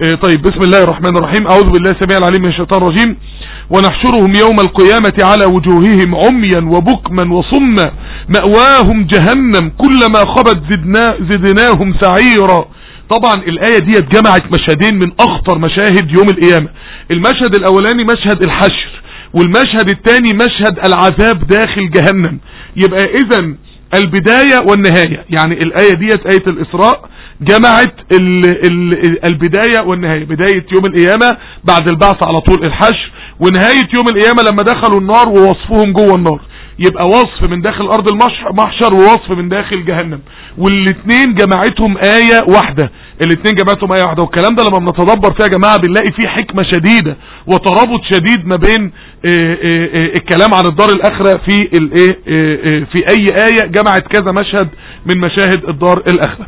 آه، طيب بسم الله الرحمن الرحيم اعوذ بالله السميع العليم من الشيطان الرجيم ونحشرهم يوم القيامة على وجوههم عميا وبكما وصما مأواهم جهنم كلما خبت زدنا زدناهم سعيرا طبعا الآية دي جمعت مشهدين من اخطر مشاهد يوم القيامة المشهد الاولاني مشهد الحشر والمشهد الثاني مشهد العذاب داخل جهنم يبقى اذا البداية والنهاية يعني الآية ديت آية الإسراء جمعت ال ال البداية والنهاية بداية يوم القيامة بعد البعث على طول الحشر ونهاية يوم القيامة لما دخلوا النار ووصفهم جوه النار يبقى وصف من داخل ارض المحشر ووصف من داخل جهنم والاثنين جمعتهم آية واحدة الاثنين جمعتهم آية واحدة والكلام ده لما بنتدبر فيها يا جماعة بنلاقي فيه حكمة شديدة وترابط شديد ما بين آه، آه، آه، الكلام عن الدار الاخرة في الايه في اي آية جمعت كذا مشهد من مشاهد الدار الاخرة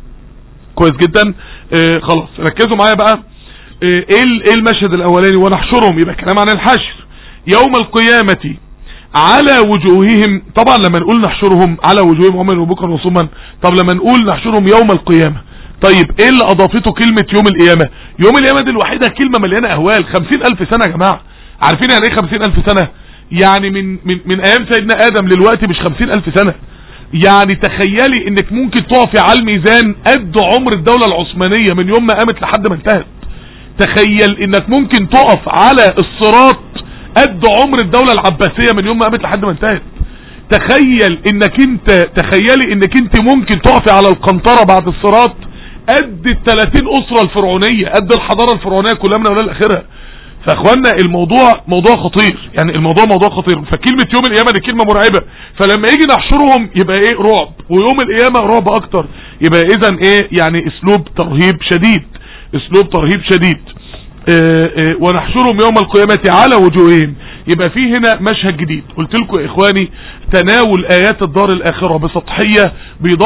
كويس جدا خلاص ركزوا معايا بقى ايه ايه المشهد الاولاني ونحشرهم يبقى كلام عن الحشر يوم القيامة على وجوههم طبعا لما نقول نحشرهم على وجوههم عمر وبكرا وصما طب لما نقول نحشرهم يوم القيامة طيب ايه اللي اضافته كلمة يوم القيامة يوم القيامة دي الوحيدة كلمة مليانة اهوال خمسين الف سنة يا جماعة عارفين يعني ايه خمسين الف سنة يعني من, من, من ايام سيدنا ادم للوقت مش خمسين الف سنة يعني تخيلي انك ممكن تقفي على الميزان قد عمر الدولة العثمانية من يوم ما قامت لحد ما انتهت تخيل انك ممكن تقف على الصراط قد عمر الدولة العباسية من يوم ما قامت لحد ما انتهت تخيل انك انت تخيلي انك انت ممكن تقفي على القنطرة بعد الصراط قد ال 30 اسرة الفرعونية قد الحضارة الفرعونية كلها من اولها لاخرها فاخوانا الموضوع موضوع خطير يعني الموضوع موضوع خطير فكلمة يوم القيامة دي كلمة مرعبة فلما يجي نحشرهم يبقى ايه رعب ويوم القيامة رعب اكتر يبقى اذا ايه يعني اسلوب ترهيب شديد اسلوب ترهيب شديد اه اه ونحشرهم يوم القيامة على وجوههم يبقى في هنا مشهد جديد قلت لكم يا اخواني تناول ايات الدار الاخرة بسطحية بيضاف